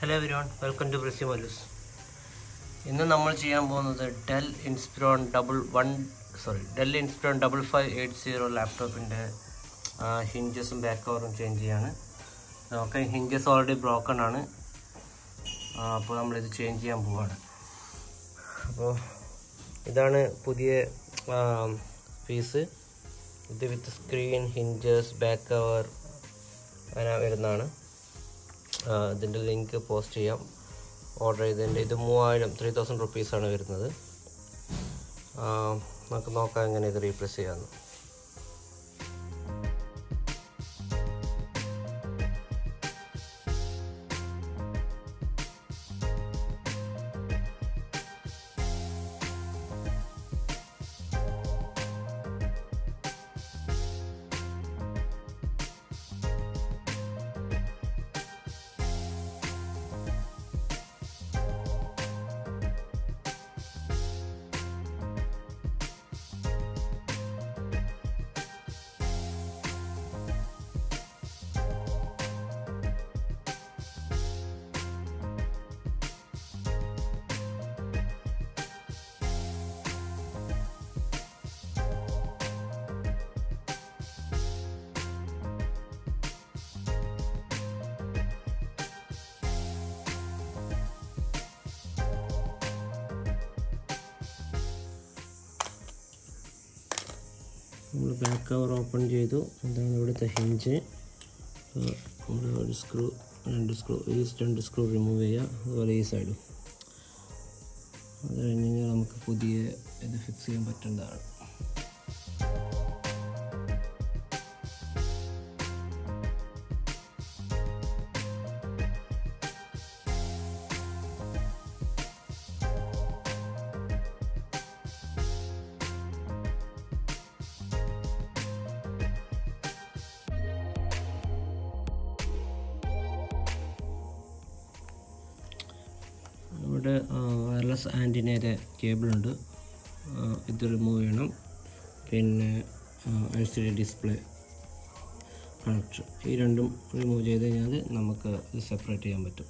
hello everyone welcome to ബ്രിസി മലൂസ് ഇന്ന് നമ്മൾ ചെയ്യാൻ പോകുന്നത് Dell Inspiron double one sorry Dell Inspiron double five eight zero ലാപ്ടോപ്പിൻ്റെ ഹിഞ്ചസും ബാക്ക് കവറും ചേഞ്ച് ചെയ്യാണ് നമുക്ക് ഹിഞ്ചസ് ഓൾറെഡി ബ്രോക്കൺ ആണ് ആ, അപ്പോൾ നമ്മളിത് ചേഞ്ച് ചെയ്യാൻ പോവാണ് അപ്പോൾ ഇതാണ് പുതിയ പീസ് ഇത് with screen hinges back cover അങ്ങനെ വരുന്നതാണ് ആ, ഇതിൻ്റെ ലിങ്ക് പോസ്റ്റ് ചെയ്യാം ഓർഡർ ചെയ്തതിൻ്റെ ഇത് മൂവായിരം ത്രീ തൗസൻഡ് റുപ്പീസാണ് വരുന്നത് ആ, നമുക്ക് നോക്കാം എങ്ങനെ ഇത് റീപ്ലേസ് ചെയ്യാമെന്ന് നമ്മൾ ബാക്ക് കവർ ഓപ്പൺ ചെയ്തു ഇതാണ് ഇവിടുത്തെ ഹിഞ്ച് നമ്മൾ ഒരു സ്ക്രൂ രണ്ട് സ്ക്രൂ ഈ രണ്ട് സ്ക്രൂ റിമൂവ് ചെയ്യുക അതുപോലെ ഈ സൈഡും അത് കഴിഞ്ഞ് കഴിഞ്ഞാൽ നമുക്ക് പുതിയ ഇത് ഫിക്സ് ചെയ്യാൻ പറ്റുന്നതാണ് ഇവിടെ വയർലെസ് ആൻറ്റിനയുടെ കേബിളുണ്ട് ഇത് റിമൂവ് ചെയ്യണം പിന്നെ L C D display connector ഈ രണ്ടും റിമൂവ് ചെയ്ത് കഴിഞ്ഞാൽ നമുക്ക് ഇത് സെപ്പറേറ്റ് ചെയ്യാൻ പറ്റും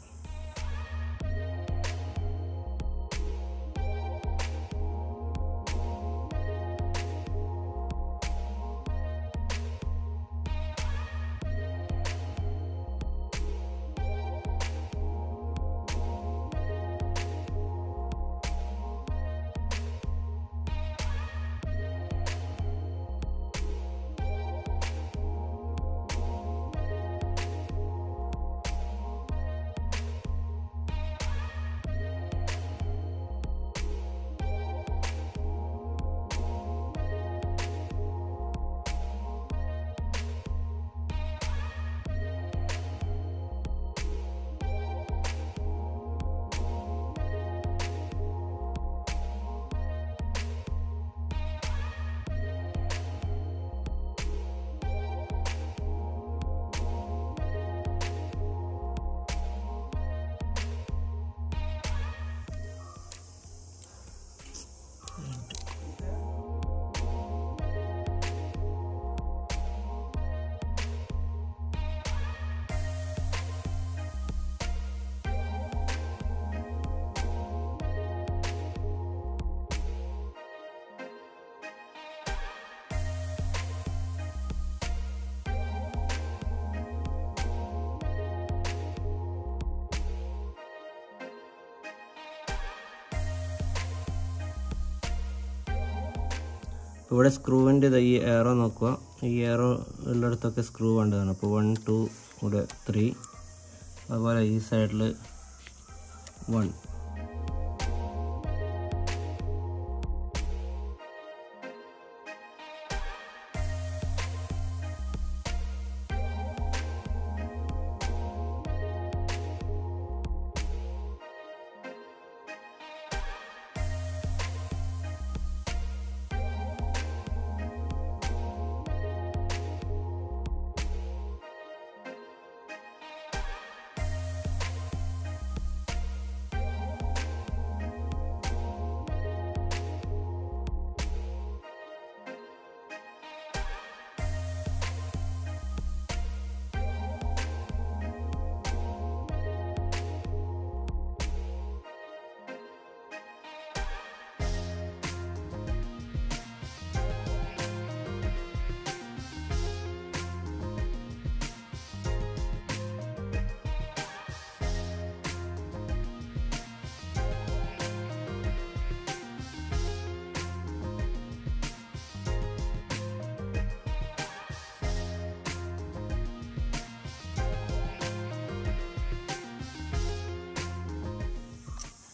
ഇപ്പോൾ ഇവിടെ സ്ക്രൂവിൻ്റെ ഈ എയറോ നോക്കുക ഈ എയറോ ഉള്ളിടത്തൊക്കെ സ്ക്രൂ വേണ്ടതാണ് അപ്പോൾ വൺ ടു ഇവിടെ ത്രീ അതുപോലെ ഈ സൈഡിൽ വൺ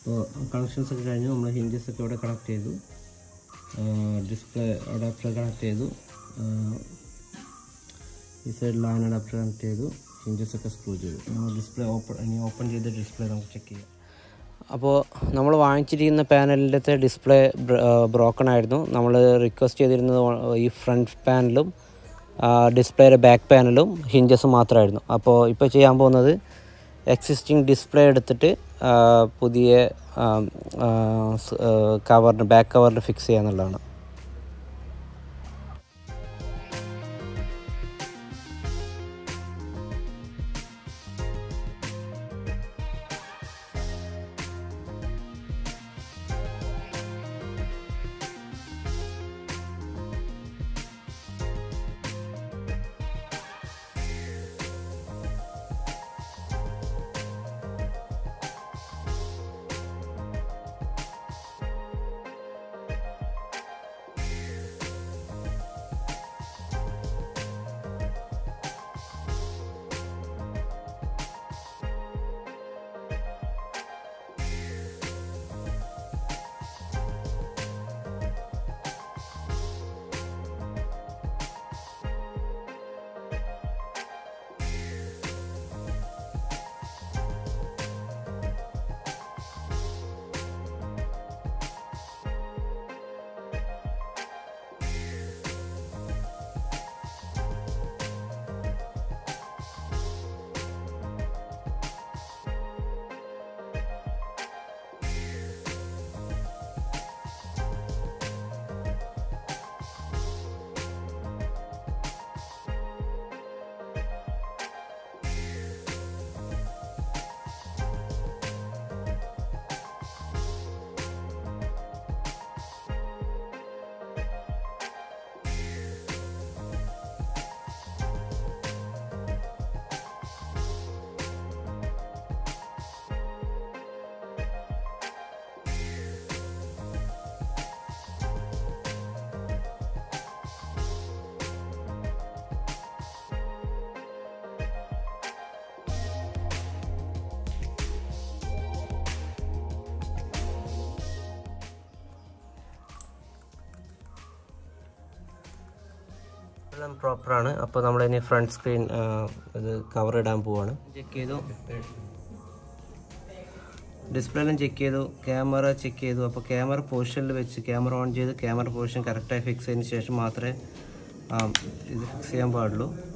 അപ്പോൾ കണക്ഷൻസ് ഒക്കെ കഴിഞ്ഞു നമ്മൾ ഹിഞ്ചസ് ഒക്കെ ഇവിടെ കണക്ട് ചെയ്തു ഡിസ്പ്ലേ അഡാപ്റ്റർ കണക്ട് ചെയ്തു ആ, ഈ സൈഡ് ലൈൻ അഡാപ്റ്റർ കണക്ട് ചെയ്തു ഹിഞ്ചസ് ഒക്കെ സ്ക്രൂ ചെയ്തു നമ്മൾ ഡിസ്പ്ലേ ഓപ്പൺ ഇനി ഓപ്പൺ ചെയ്ത ഡിസ്പ്ലേ നമുക്ക് ചെക്ക് ചെയ്യാം അപ്പോൾ നമ്മൾ വാങ്ങിച്ചിരിക്കുന്ന പാനലിൻ്റെ ഡിസ്പ്ലേ ബ്രോക്കൺ ആയിരുന്നു നമ്മൾ റിക്വസ്റ്റ് ചെയ്തിരുന്നത് ഈ ഫ്രണ്ട് പാനലും ഡിസ്പ്ലേയുടെ ബാക്ക് പാനലും ഹിഞ്ചസും മാത്രമായിരുന്നു അപ്പോൾ ഇപ്പോൾ ചെയ്യാൻ പോകുന്നത് എക്സിസ്റ്റിംഗ് ഡിസ്പ്ലേ എടുത്തിട്ട് ആ, പുതിയ കവറിന് ബാക്ക് കവറിന് ഫിക്സ് ചെയ്യാന്നുള്ളതാണ് എല്ലാം പ്രോപ്പറാണ് അപ്പോൾ നമ്മൾ ഇനി ഫ്രണ്ട് സ്ക്രീൻ ഇത് കവർ ഇടാൻ പോവാണ് ചെക്ക് ചെയ്തു ഡിസ്പ്ലേ എല്ലാം ചെക്ക് ചെയ്തു ക്യാമറ ചെക്ക് ചെയ്തു അപ്പോൾ ക്യാമറ പൊസിഷനിൽ വെച്ച് ക്യാമറ ഓൺ ചെയ്ത് ക്യാമറ പൊസിഷൻ കറക്റ്റായി ഫിക്സ് ചെയ്തതിന് ശേഷം മാത്രമേ ആ, ഇത് ഫിക്സ് ചെയ്യാൻ പാടുള്ളൂ